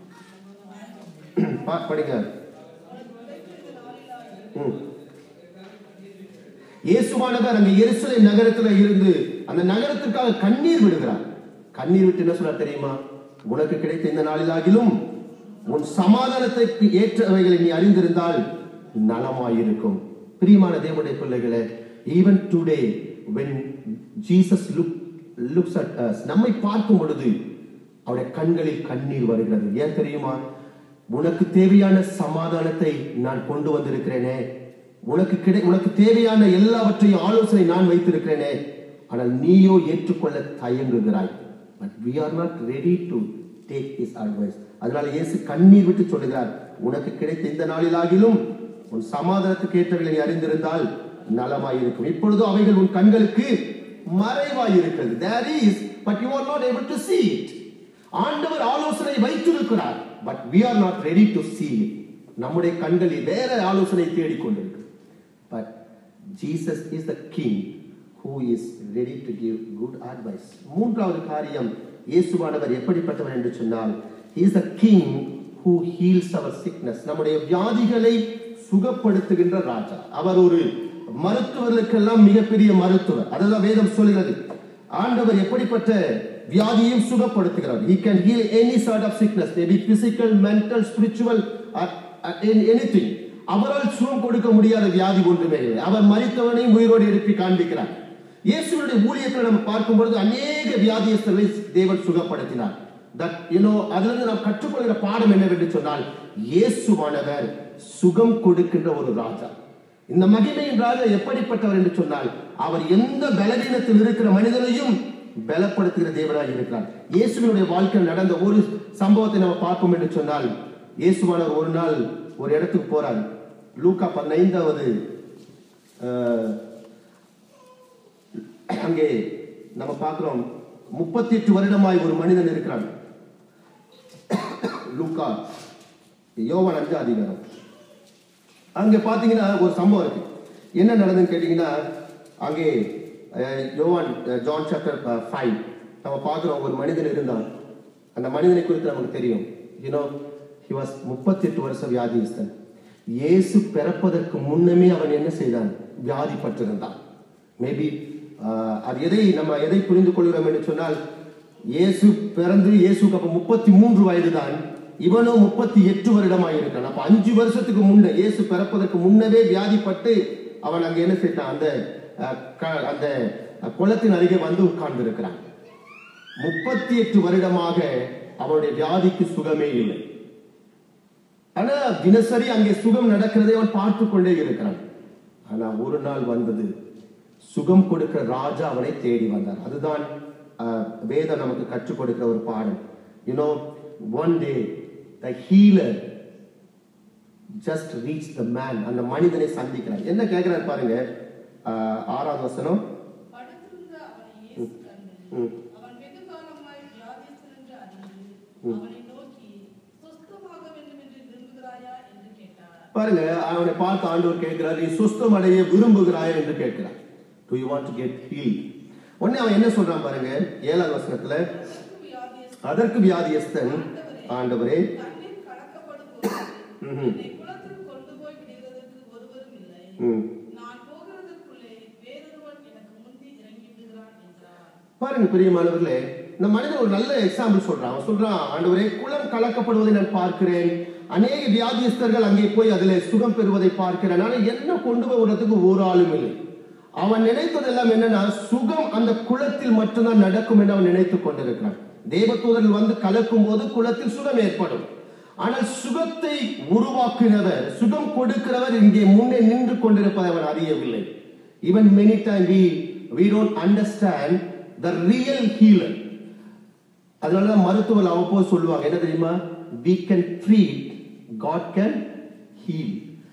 பா- படிங்க ம். இயேசுவானவர் அங்க எருசலேம் நகரத்துல இருந்து அந்த நகரத்திற்காக கண்ணீர் விடுகிறார் கண்ணீர் விட்டு என்ன சொல்றார் தெரியுமா உனக்கு கிடைத்த இந்த நாளிலாகிலும் உன் சமாதானத்தை ஏற்றவைகளை நீ அறிந்திருந்தால் நலமாயிருக்கும் பிரியமான தேவனுடைய பிள்ளைகளே even today when Jesus look looks at us நம்மை பார்க்கும் பொழுது அவருடைய கண்களில் கண்ணீர் வருகிறது ஏன் தெரியுமா உனக்கு தேவையான சமாதானத்தை நான் கொண்டு வந்திருக்கிறேனே உனக்கு கிடை உனக்கு தேவையான எல்லாவற்றையும் ஆலோசனை நான் வைத்திருக்கிறேனே ஆனால் நீயோ ஏற்றுக்கொள்ள தயங்குகிறாய் but we are not ready to take his advice அதனால இயேசு கண்ணீர் விட்டு சொல்லுகிறார் உனக்கு கிடைத்த இந்த நாளிலாகிலும் உன் சமாதானத்துக்கு ஏற்றவைகளை நீ அறிந்திருந்தால் நலமாயிருக்கும் இப்பொழுது அவைகள் உன் கண்களுக்கு மறைவாயிருக்கிறது there is but you are not able to see it ஆண்டவர் ஆலோசனை வைத்திருக்கிறார் but we are not ready to see it நம்முடைய கண்களில் வேற ஆலோசனை தேடிக்கொண்டிருக்கு but Jesus is the king who is ready to give good advice மூன்றாவது காரியம் இயேசுவானவர் எப்படிப்பட்டவர் என்று சொன்னால் he is the king who heals our sickness நம்முடைய வியாதிகளை சுகப்படுத்துகின்ற ராஜா அவர் ஒரு மருத்துவர்களுக்கெல்லாம் மிகப்பெரிய மருத்துவர் அதுதான் வேதம் சொல்கிறது ஆண்டவர் எப்படிப்பட்ட வியாதியையும் சுகப்படுத்துகிறார் he can heal any sort of sickness maybe physical mental spiritual or, or anything அவரால் சுகம் கொடுக்க முடியாத வியாதி ஒன்றுமே இல்லை அவர் மரித்தவனையும் உயிரோடு எழுப்பி காண்பிக்கிறார் இயேசுடைய ஊழியத்தில் நம்ம பார்க்கும் பொழுது அநேக வியாதியஸ்தர்களை தேவன் சுகப்படுத்தினார் தட் யூனோ அதிலிருந்து நாம் கற்றுக்கொள்கிற பாடம் என்னவென்று சொன்னால் இயேசுவானவர் சுகம் கொடுக்கின்ற ஒரு ராஜா இந்த மகிமையின் ராஜா எப்படிப்பட்டவர் என்று சொன்னால் அவர் எந்த பலவீனத்தில் இருக்கிற மனிதனையும் பலப்படுத்துகிற தேவனாக இருக்கிறார் இயேசுவினுடைய வாழ்க்கையில் நடந்த ஒரு சம்பவத்தை நம்ம பார்ப்போம் என்று சொன்னால் இயேசுவானவர் ஒரு நாள் ஒரு இடத்துக்கு போறார் லூக்கா பதினைந்தாவது அஹ், அங்கே நம்ம பார்க்கிறோம் முப்பத்தி எட்டு வருடமாய் ஒரு மனிதன் இருக்கிறான் லூக்கா யோவான் அஞ்சு அதிகாரம் அங்க பாத்தீங்கன்னா ஒரு சம்பவம் இருக்கு என்ன நடந்ததுன்னு கேட்டீங்கன்னா அங்கே அஹ், யோவான் அஹ், ஜான் சாப்டர் ஃபைவ் நம்ம பார்க்குறோம் ஒரு மனிதன் இருந்தான் அந்த மனிதனை குறித்து நமக்கு தெரியும் யூனோ ஹி வாஸ் முப்பத்தி எட்டு வருஷம் வியாதிஸ்தன் இயேசு பிறப்பதற்கு முன்னமே அவன் என்ன செய்தான் வியாதிப்பட்டிருந்தான் மேபி அது எதை நம்ம எதை புரிந்து கொள்கிறோம் என்று சொன்னால் இயேசு பிறந்து இயேசுக்கு அப்ப முப்பத்தி மூன்று வயது தான் இவனோ முப்பத்தி எட்டு வருடமாக இருக்கான் அப்ப அஞ்சு வருஷத்துக்கு முன்ன இயேசு பிறப்பதற்கு முன்னவே வியாதிப்பட்டு அவன் அங்க என்ன செய்தான் அந்த அஹ், க- அந்த அஹ், குளத்தின் அருகே வந்து உட்கார்ந்து இருக்கிறான் முப்பத்தி எட்டு வருடமாக அவனுடைய வியாதிக்கு சுகமே இல்லை ஆனா தினசரி அங்கே சுகம் நடக்கிறதை அவன் பார்த்து கொண்டே இருக்கிறான் ஆனா ஒரு நாள் வந்தது சுகம் கொடுக்கிற ராஜா அவனை தேடி வந்தார் அதுதான் அஹ், வேதம் நமக்கு கற்றுக் கொடுக்கிற ஒரு பாடம் you know one day the healer just reach the man அந்த மனிதனை சந்திக்கிறார் என்ன கேட்கிறார் பாருங்க அஹ், ஆறாவது வசனம் படுத்திருந்த அவனை இயேசு கண்டு, ம். அவன் வெகுகாலமாய் வியாதிஸ்தன் என்று அறிந்து, அவனை நோக்கி, "சுஸ்தமாக வேண்டும் என்று விரும்புகிறாயா?" என்று கேட்டார். பாருங்க அவனை பார்த்து ஆண்டவர் கேட்கிறார் நீ சுஸ்தம் அடைய விரும்புகிறாய் என்று கேட்கிறார் do you want to get heal உடனே அவன் என்ன சொல்றான் பாருங்க ஏழாவது வசனத்துல அதற்கு வியாதியஸ்தன், அதற்கு வியாதியஸ்தன் ஆண்டவரே "தண்ணீர் கலக்கப்படும்போது ம்ஹும். என்னை குளத்தில் கொண்டு போய் விடுகிறதற்கு ஒருவரும் இல்லை. ம். நான் போகிறதற்குள்ளே வேறொருவன் எனக்கு முந்தி இறங்கி விடுகிறான்" என்றார். பாருங்க பிரியமானவர்களே இந்த மனிதன் ஒரு நல்ல எக்ஸாம்பிள் சொல்றான் அவன் சொல்றான் ஆண்டவரே குளம் கலக்கப்படுவதை நான் பார்க்கிறேன் அநேக வியாதியஸ்தர்கள் அங்கே போய் அதிலே சுகம் பெறுவதை பார்க்கிறேன் ஆனா என்ன கொண்டு போகிறதுக்கு ஒரு ஆளும் இல்லை அவன் நினைத்ததெல்லாம் என்னன்னா சுகம் அந்த குளத்தில் மட்டும்தான் நடக்கும் என்று அவன் நினைத்துக் கொண்டிருக்கிறான் தேவதூதர்கள் வந்து கலக்கும் போது குளத்தில் சுகம் ஏற்படும் ஆனால் சுகத்தை உருவாக்குகிறவர் சுகம் கொடுக்கிறவர் இங்கே முன்னே நின்று கொண்டிருப்பதை அவன் அறியவில்லை even many times we we don't understand the real healer அதனால தான் மருத்துவர் அவ்வப்போது சொல்லுவாங்க என்ன தெரியுமா we can treat god can heal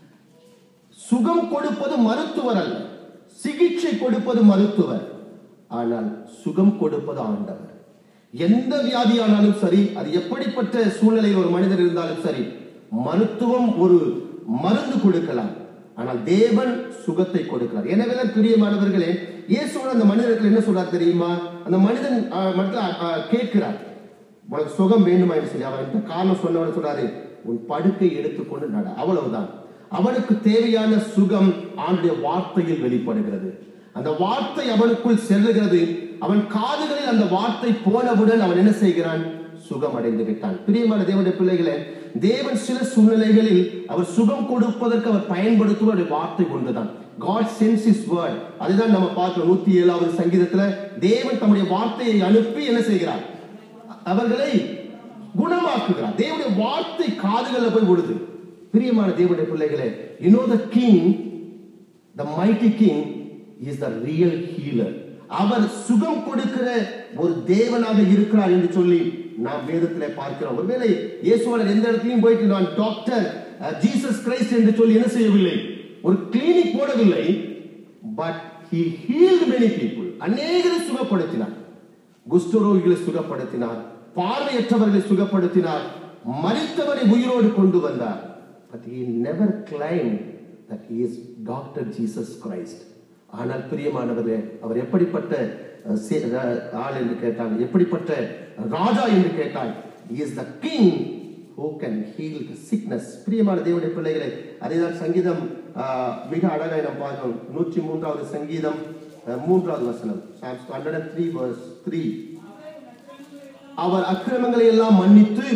சுகம் கொடுப்பது மருத்துவர் அல்ல சிகிச்சை கொடுப்பது மருத்துவர் ஆனால் சுகம் கொடுப்பது ஆண்டவர் எந்த வியாதியானாலும் சரி அது எப்படிப்பட்ட சூழ்நிலையில் ஒரு மனிதர் இருந்தாலும் சரி மருத்துவம் ஒரு மருந்து கொடுக்கலாம் ஆனால் தேவன் சுகத்தை கொடுக்கிறார் எனவேதான் பிரியமானவர்களே இயேசுவோட அந்த மனிதர்கள் என்ன சொல்றார் தெரியுமா அந்த மனிதன் ஆஹ், மனிதன், ஆஹ், கேட்கிறார் உனக்கு சுகம் வேண்டுமா என்று சொல்லி அவன் இந்த காரணம் சொன்னவன் சொல்றாரு உன் படுக்கை எடுத்துக்கொண்டு நட அவ்வளவுதான் அவனுக்கு தேவையான சுகம் ஆண்டுடைய வார்த்தையில் வெளிப்படுகிறது அந்த வார்த்தை அவனுக்குள் செல்லுகிறது அவன் காதுகளில் அந்த வார்த்தை போனவுடன் அவன் என்ன செய்கிறான் சுகம் அடைந்து விட்டான் பிரியமான தேவனுடைய பிள்ளைகளே தேவன் சில சூழ்நிலைகளில் அவர் சுகம் கொடுப்பதற்கு அவர் பயன்படுத்தும் ஒரு வார்த்தை ஒன்றுதான் காட் சென்ஸ் இஸ் வேர்ட் அதுதான் நம்ம பார்க்கிறோம் நூத்தி ஏழாவது சங்கீதத்துல தேவன் தம்முடைய வார்த்தையை அனுப்பி என்ன செய்கிறார் அவர்களை குணமாக்குகிறார் தேவனுடைய வார்த்தை காதுகளில் போய் விடுது பிரியமான தேவனுடைய பிள்ளைகளே you know the king the mighty king is the real healer அவர் சுகம் கொடுக்கிற ஒரு தேவனாக இருக்கிறார் என்று சொல்லி நாம் வேதத்திலே பார்க்கிறோம் ஒருவேளை இயேசுவாளர் எந்த இடத்துலையும் போயிட்டு நான் டாக்டர் ஜீசஸ் கிரைஸ்ட் என்று சொல்லி என்ன செய்யவில்லை ஒரு கிளினிக் போடவில்லை but he healed many people அநேகரை சுகப்படுத்தினார் குஷ்டரோகிகளை சுகப்படுத்தினார் பார்வையற்றவர்களை சுகப்படுத்தினார் மரித்தவரை உயிரோடு கொண்டு வந்தார் but he never claimed that he is doctor Jesus Christ ஆனால் பிரியமானவரே அவர் எப்படிப்பட்ட அஹ், சே- அஹ், ஆள் என்று கேட்டால் எப்படிப்பட்ட ராஜா என்று கேட்டால் he is the king who can heal the sickness பிரியமான தேவனுடைய பிள்ளைகளை அதேதான் சங்கீதம் ஆஹ், மிக அழகாய் நாம் பார்க்கிறோம் நூற்றி மூன்றாவது சங்கீதம் அஹ், மூன்றாவது வசனம் hundred and three verse three அவர் அக்கிரமங்களை எல்லாம் மன்னித்து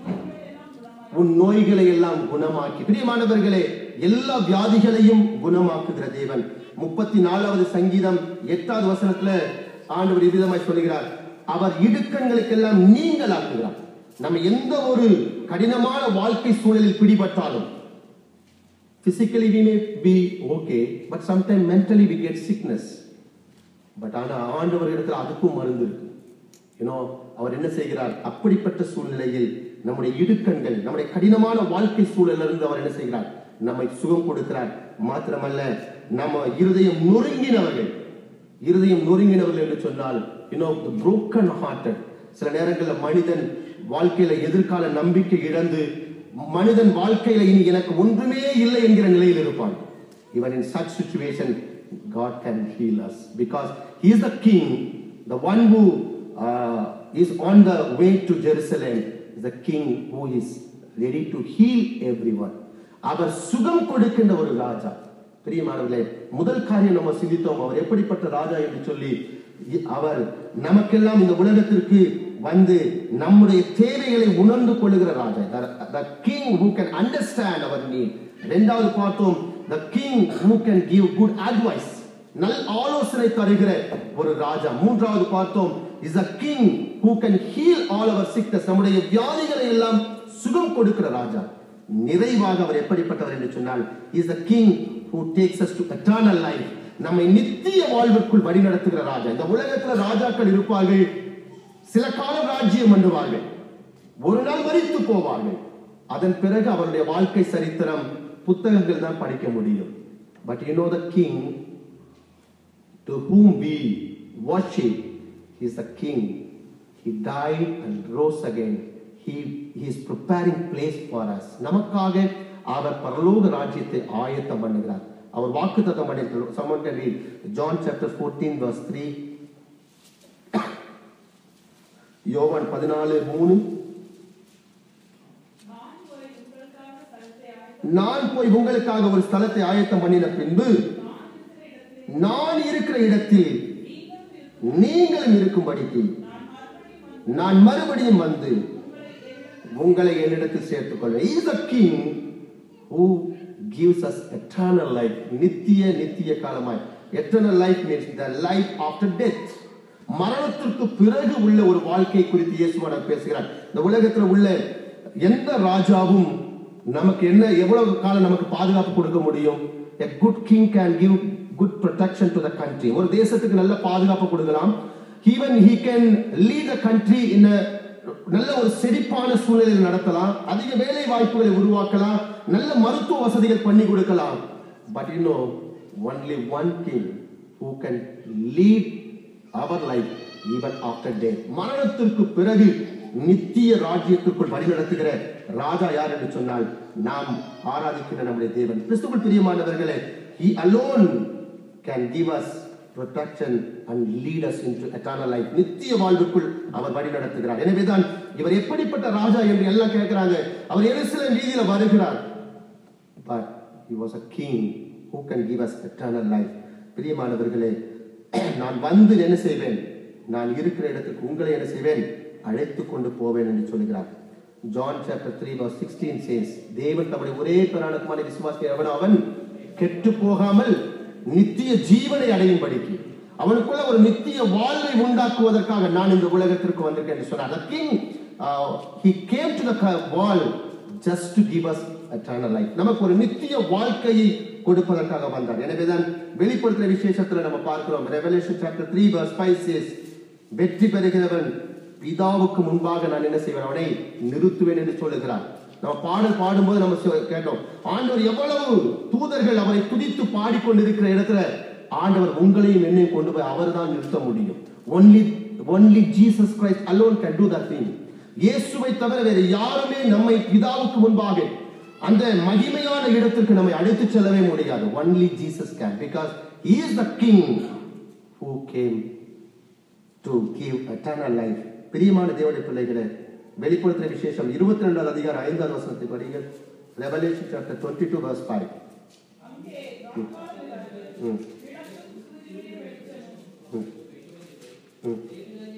உன் நோய்களை எல்லாம் குணமாக்கி பிரியமானவர்களே எல்லா வியாதிகளையும் குணமாக்குகிற தேவன் முப்பத்தி நாலாவது சங்கீதம் எட்டாவது வசனத்துல ஆண்டவர் இவ்விதமாய் சொல்லுகிறார் அவர் இடுக்கண்களுக்கெல்லாம் நீங்களாக்குகிறார் நம்ம எந்த ஒரு கடினமான வாழ்க்கை சூழலில் பிடிபட்டாலும் physically we may be okay but sometimes mentally we get sickness but ஆனா ஆண்டவர் இடத்துல அதுக்கும் மருந்து இருக்கு யூனோ அவர் என்ன செய்கிறார் அப்படிப்பட்ட சூழ்நிலையில் நம்முடைய இடுக்கண்கள் நம்முடைய கடினமான வாழ்க்கை சூழலில் இருந்து அவர் என்ன செய்கிறார் நம்மை சுகம் கொடுக்கிறார் மாத்திரமல்ல நம்ம இருதயம் நொறுங்கினவர்கள் இருதயம் நொறுங்கினவர்கள் என்று சொன்னால் யூனோ broken hearted சில நேரங்களில் மனிதன் வாழ்க்கையில எதிர்கால நம்பிக்கை இழந்து மனிதன் வாழ்க்கையில இனி எனக்கு ஒன்றுமே இல்லை என்கிற நிலையில் இருப்பான் even in such situation god can heal us because he is the king the one who uh, is on the way to jerusalem is the king who is ready to heal everyone அவர் சுகம் கொடுக்கின்ற ஒரு ராஜா பிரியமானவர்களே முதல் காரியம் நம்ம சிந்தித்தோம் அவர் எப்படிப்பட்ட ராஜா என்று சொல்லி இ- அவர் நமக்கெல்லாம் இந்த உலகத்திற்கு வந்து நம்முடைய தேவைகளை உணர்ந்து கொள்ளுகிற ராஜா the king who can understand our need இரண்டாவது பார்த்தோம் the king who can give good advice நல் ஆலோசனை தருகிற ஒரு ராஜா மூன்றாவது பார்த்தோம் is a king who can heal all our sickness நம்முடைய வியாதிகளை எல்லாம் சுகம் கொடுக்கிற ராஜா நிறைவாக அவர் எப்படிப்பட்டவர் என்று சொன்னால் is a king who takes us to eternal life நம்மை நித்திய வாழ்விற்குள் வழி நடத்துகிற ராஜா இந்த உலகத்துல ராஜாக்கள் இருப்பார்கள் சில காலம் ராஜ்யம் பண்ணுவார்கள் ஒரு நாள் மரித்து போவார்கள் அதன் பிறகு அவருடைய வாழ்க்கை சரித்திரம் புத்தகங்கள் தான் படிக்க முடியும் but you know the king to whom we worship is the king he died and rose again he, he is preparing place for us நமக்காக அவர் பரலோக ராஜ்யத்தை ஆயத்தம் பண்ணுகிறார் அவர் வாக்குத்தத்தம் பண்ணியிருக்கிறார் someone can read John chapter 14 verse 3 யோவான் பதினாலு மூணு நான் போய் உங்களுக்காக ஸ்தலத்தை ஆயத்தம் நான் போய் உங்களுக்காக ஒரு ஸ்தலத்தை ஆயத்தம் பண்ணின பின்பு நான் இருக்கிற இடத்தில் நீங்களும் இருக்கும்படிக்கு நான் மறுபடியும் வந்து உங்களை என்னிடத்தில் சேர்த்துக் கொள்வேன் is the king who gives us eternal life நித்திய நித்திய காலமாய் eternal life means the life after death மரணத்திற்கு பிறகு உள்ள ஒரு வாழ்க்கை குறித்து இயேசுவான பேசுகிறார் இந்த உலகத்துல உள்ள எந்த ராஜாவும் நமக்கு என்ன எவ்வளவு காலம் நமக்கு பாதுகாப்பு கொடுக்க முடியும் a good king can give good protection to the country ஒரு தேசத்துக்கு நல்ல பாதுகாப்பு கொடுக்கலாம் even he can lead the country in a நல்ல ஒரு செழிப்பான சூழ்நிலையில் நடத்தலாம் அதிக வேலை வாய்ப்புகளை உருவாக்கலாம் நல்ல மருத்துவ வசதிகள் பண்ணி கொடுக்கலாம் but you know only one king who can lead our life even after the மரணத்திற்கு பிறகு நித்திய ராஜ்யத்திற்குள் வழிநடத்துகிற ராஜா யார் என்று சொன்னால் நாம் ஆராதிக்கிற நம்முடைய தேவன் கிறிஸ்துவுக்குள் பிரியமானவர்களே he alone can give us protection and lead us into eternal life நித்திய வாழ்வுக்குள் அவர் வழி நடத்துகிறார் எனவேதான் இவர் எப்படிப்பட்ட ராஜா என்று எல்லாம் கேட்கிறாங்க அவர் எருசலேம் வீதியில வருகிறார் but he was a king who can give us eternal life பிரியமானவர்களே நான் வந்து என்ன செய்வேன் நான் இருக்கிற இடத்துக்கு உங்களை என்ன செய்வேன் அழைத்து கொண்டு போவேன் என்று சொல்கிறார் John chapter three verse 16 says தேவன் தம்முடைய ஒரே பிரான குமாரை விசுவாசி அவன் அவன் கெட்டு போகாமல் நித்திய ஜீவனை அடையும்படிக்கு அவனுக்குள்ள ஒரு நித்திய வாழ்வை உண்டாக்குவதற்காக நான் இந்த உலகத்திற்கு வந்திருக்கேன் என்று சொன்னார் the king uh, he came to the world just to give us eternal life நமக்கு ஒரு நித்திய வாழ்க்கையை கொடுப்பதற்காக வந்தார் எனவேதான் வெளிப்படுத்துற விசேஷத்துல நம்ம பார்க்கிறோம் Revelation chapter three verse 5 says வெற்றி பெறுகிறவன் பிதாவுக்கு முன்பாக நான் என்ன செய்வேன் அவனை நிறுத்துவேன் என்று சொல்லுகிறார் நம்ம பாடல் பாடும்போது நம்ம சொ- கேட்டோம் ஆண்டவர் எவ்வளவு தூதர்கள் அவரை துதித்து பாடிக்கொண்டிருக்கிற இடத்துல ஆண்டவர் உங்களையும் என்னையும் கொண்டு போய் அவர்தான் நிறுத்த முடியும் only only Jesus Christ alone can do that thing இயேசுவை தவிர வேறு யாருமே நம்மை பிதாவுக்கு முன்பாக அந்த மகிமையான இடத்திற்கு நம்மை அழைத்து செல்லவே முடியாது only Jesus can because he is the king who came to give eternal life பிரியமான தேவனுடைய பிள்ளைகளே வெளிப்படுத்துற விசேஷம் இருபத்தி ரெண்டாவது அதிகாரம் ஐந்தாவது வசனத்தை படிங்கள் Revelation chapter twenty two verse five அங்கே வாக்காளர்கள் ம் விளக்கும் சூரியனுடைய வெளிச்சமும் ம் ம்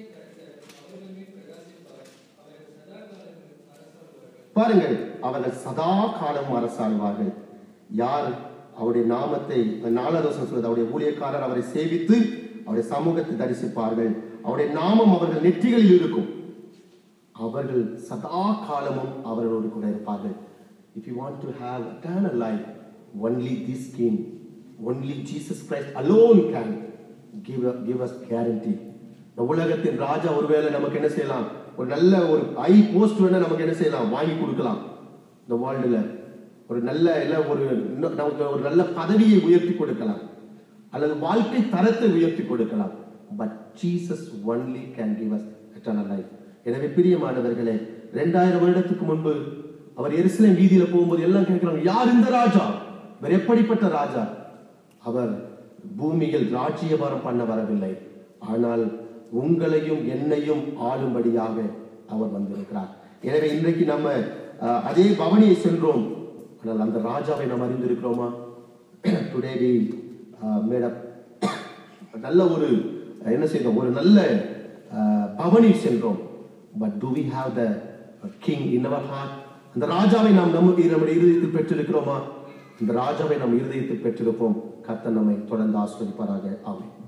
பாருங்கள் அவர்கள் சதா காலம் அரசாழ்வார்கள் யார் அவருடைய நாமத்தை நாலரோசம் சொல்வது அவருடைய ஊழியக்காரர் அவரை சேவித்து அவருடைய சமூகத்தை தரிசிப்பார்கள் அவருடைய நாமம் அவர்கள் நெற்றிகளில் இருக்கும் அவர்கள் சதா காலமும் அவர்களோடு கூட இருப்பார்கள் if you want to have eternal life only this king only jesus christ alone can give give us guarantee இந்த உலகத்தின் ராஜா ஒருவேளை நமக்கு என்ன செய்யலாம் ஒரு நல்ல ஒரு ஐ போஸ்ட் வேணா நமக்கு என்ன செய்யலாம் வாங்கி கொடுக்கலாம் இந்த வேர்ல்டுல ஒரு நல்ல இல்ல ஒரு இன்னும் நமக்கு ஒரு நல்ல பதவியை உயர்த்தி கொடுக்கலாம் அல்லது வாழ்க்கை தரத்தை உயர்த்தி கொடுக்கலாம் but Jesus only can give us eternal life எனவே பிரியமானவர்களே ரெண்டாயிரம் வருடத்துக்கு முன்பு அவர் எருசலேம் வீதியில போகும்போது எல்லாம் கேட்கிறாங்க யார் இந்த ராஜா இவர் எப்படிப்பட்ட ராஜா அவர் பூமியில் ராஜ்யபாரம் பண்ண வரவில்லை ஆனால் உங்களையும் என்னையும் ஆளும்படியாக அவர் வந்திருக்கிறார் எனவே இன்றைக்கு நம்ம அஹ், அதே பவனியை சென்றோம் ஆனால் அந்த ராஜாவை நாம் அறிந்திருக்கிறோமா டுடே வி மேட் நல்ல ஒரு என்ன செய்தோம் ஒரு நல்ல அஹ், பவனி சென்றோம் but do we have the king in our heart அந்த ராஜாவை நாம் நமக்கு நம்முடைய இருதயத்தில் பெற்றிருக்கிறோமா இந்த ராஜாவை நாம் இருதயத்தில் பெற்றிருப்போம் கர்த்தர் நம்மை தொடர்ந்து ஆஸ்வதிப்பாராக ஆமென்